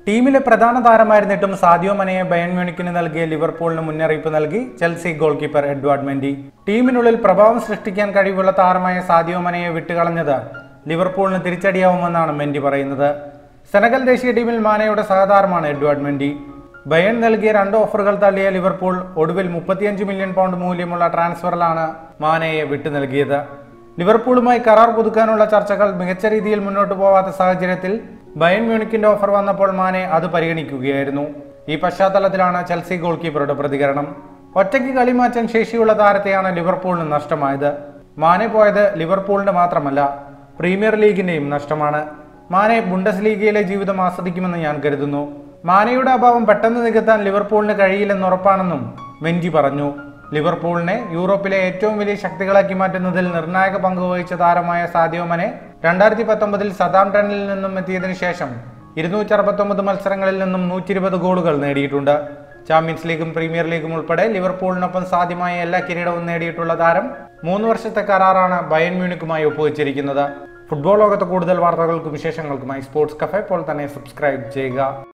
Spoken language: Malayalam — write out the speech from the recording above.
ടീമിലെ പ്രധാന താരമായിരുന്നിട്ടും സാദിയോ മനയെ ബയൺ മ്യൂണിക്കിന് നൽകിയ ലിവർപൂളിന് മുന്നറിയിപ്പ് നൽകി Chelsea goalkeeper Edouard Mendy ടീമിനുള്ളിൽ പ്രഭാവം സൃഷ്ടിക്കാൻ കഴിവുള്ള താരമായ സാദിയോ മനയെ വിട്ടുകളഞ്ഞത് ലിവർപൂളിന് തിരിച്ചടിയാവുമെന്നാണ് മെൻഡി പറയുന്നത് സെനഗൽ ദേശീയ ടീമിൽ മാനയുടെ സഹതാരമാണ് എഡ്വാർഡ് മെൻഡി ബയൺ നൽകിയ രണ്ട് ഓഫറുകൾ തള്ളിയ ലിവർപൂൾ ഒടുവിൽ മുപ്പത്തിയഞ്ച് മില്യൺ പൗണ്ട് മൂല്യമുള്ള ട്രാൻസ്ഫറിലാണ് മാനയെ വിട്ടു നൽകിയത് ലിവർപൂളുമായി കരാർ പുതുക്കാനുള്ള ചർച്ചകൾ മികച്ച രീതിയിൽ മുന്നോട്ട് പോവാത്ത സാഹചര്യത്തിൽ ബയൺ മ്യൂണിക്കിന്റെ ഓഫർ വന്നപ്പോൾ മാനെ അത് പരിഗണിക്കുകയായിരുന്നു ഈ പശ്ചാത്തലത്തിലാണ് ചെൽസി ഗോൾ കീപ്പറുടെ പ്രതികരണം ഒറ്റയ്ക്ക് കളി മാറ്റാൻ ശേഷിയുള്ള താരത്തെയാണ് ലിവർപൂളിന് നഷ്ടമായത് മാനെ പോയത് ലിവർപൂളിന് മാത്രമല്ല പ്രീമിയർ ലീഗിന്റെയും നഷ്ടമാണ് മാനെ ബുണ്ടസ് ലീഗയിലെ ജീവിതം ആസ്വദിക്കുമെന്ന് ഞാൻ കരുതുന്നു മാനയുടെ അഭാവം പെട്ടെന്ന് നികത്താൻ ലിവർപൂളിന് കഴിയില്ലെന്ന് ഉറപ്പാണെന്നും മെൻജി പറഞ്ഞു ലിവർപൂളിനെ യൂറോപ്പിലെ ഏറ്റവും വലിയ ശക്തികളാക്കി മാറ്റുന്നതിൽ നിർണായക പങ്ക് വഹിച്ച താരമായ സാദിയോ മനെ രണ്ടായിരത്തി പത്തൊമ്പതിൽ സതാംപ്ടണിൽ നിന്നും എത്തിയതിനു ശേഷം ഇരുന്നൂറ്റി അറുപത്തൊമ്പത് മത്സരങ്ങളിൽ നിന്നും നൂറ്റി ഇരുപത് ഗോളുകൾ നേടിയിട്ടുണ്ട് ചാമ്പ്യൻസ് ലീഗും പ്രീമിയർ ലീഗും ഉൾപ്പെടെ ലിവർപൂളിനൊപ്പം സാധ്യമായ എല്ലാ കിരീടവും നേടിയിട്ടുള്ള താരം മൂന്ന് വർഷത്തെ കരാറാണ് ബയൺ മ്യൂണിക്കുമായി ഒപ്പുവെച്ചിരിക്കുന്നത് ഫുട്ബോൾ ലോകത്ത് കൂടുതൽ വാർത്തകൾക്കും വിശേഷങ്ങൾക്കുമായി സ്പോർട്സ് കഫേ ഇപ്പോൾ തന്നെ സബ്സ്ക്രൈബ് ചെയ്യുക